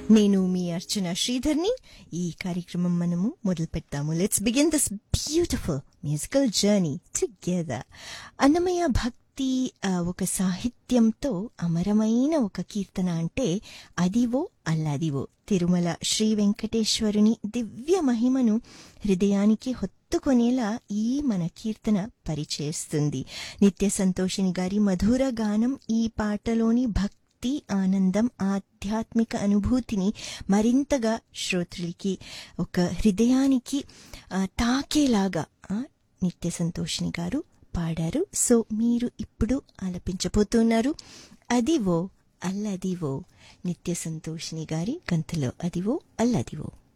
నేను మీ అర్చన శ్రీధర్ని ఈ కార్యక్రమం మనము మొదలు పెడతాము let's begin this beautiful musical journey together Annamayya భక్తి ఆ, ఒక సాహిత్యంతో అమరమైన ఒక కీర్తన అంటే అదివో అల్లదివో తిరుమల శ్రీ వెంకటేశ్వరుని దివ్య మహిమను హృదయానికి హొత్తుకొనేలా ఈ మన కీర్తన పరిచేస్తుంది నిత్య సంతోషిని గారి మధుర గానం ఈ పాటలోని భక్తి భక్తి ఆనందం ఆధ్యాత్మిక అనుభూతిని మరింతగా శ్రోతృలకి ఒక హృదయానికి ఆ, తాకేలాగా ఆ, నిత్య సంతోషిని గారు పాడారు సో మీరు ఇప్పుడు ఆలపించబోతున్నారు అదివో అల్లదివో నిత్య సంతోషిని గారి గంతలో అదివో అల్లదివో